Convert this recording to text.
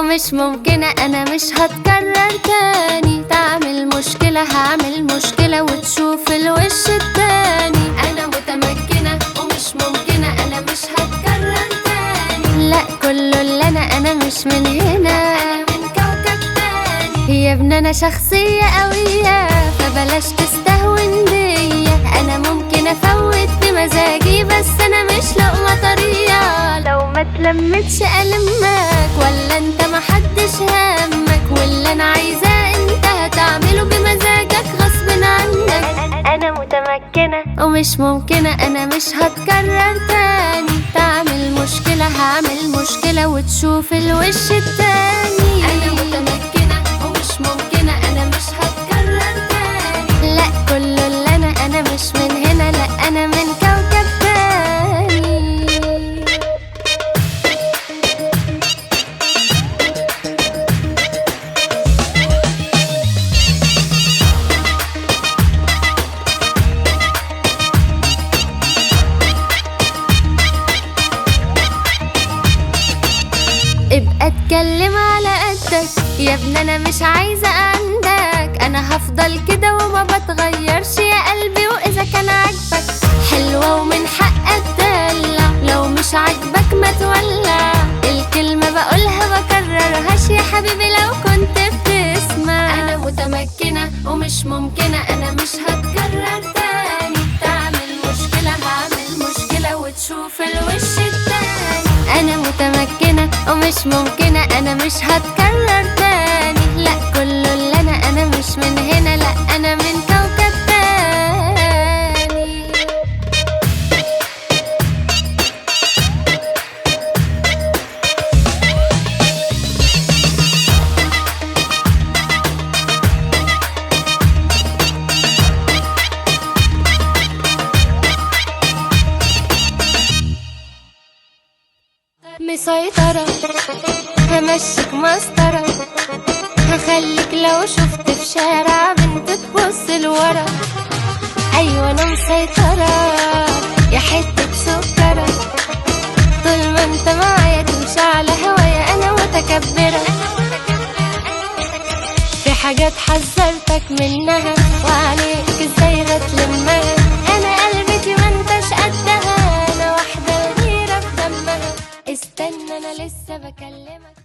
ومش ممكنة أنا مش هتكرر تاني تعمل مشكلة هعمل مشكلة وتشوف الوش التاني أنا متمكنة ومش ممكنة أنا مش هتكرر تاني لا كله اللي أنا أنا مش من هنا أنا من كوكب تاني يا ابني أنا شخصية قوية فبلاش تستهون بيا أنا ممكن أفوت بمزاجي بس أنا مش لقمة طرية لو ما تلمتش ألمك ولا أنت محدش همك واللي أنا عايزاه أنت هتعمله بمزاجك غصب عنك أنا متمكنة ومش ممكنة أنا مش هتكرر تاني تعمل مشكلة هعمل مشكلة وتشوف الوش التاني أنا متمكنة ومش ممكنة أنا مش هتكرر تاني لا كله اللي أنا أنا مش من هنا لا أنا من كوكب تاني ابقى اتكلم على قدك يا ابني انا مش عايزه عندك انا هفضل كده وما بتغيرش يا قلبي واذا كان عاجبك حلوه ومن حقك تدلع لو مش عاجبك ما تولع الكلمه بقولها بكررهاش يا حبيبي لو كنت بتسمع انا متمكنه ومش ممكنه انا مش هتكرر تاني تعمل مشكله هعمل مشكله وتشوف الوش التاني انا متمكنه ومش ممكنه انا مش هتكرر تاني لا كله اللي انا انا مش من هنا لا انا من كوكب تاني مسيطرة همشيك مسطرة هخليك لو شفت في شارع بنت تبص لورا أيوة أنا مسيطرة يا حتة سكرة طول ما انت معايا تمشي على هوايا أنا متكبرة في حاجات حذرتك منها وعليك ازاي هتلمها انا قلبتي ما انتش قدها انا واحدة غيرة في دمها استنى انا لسه بكلمك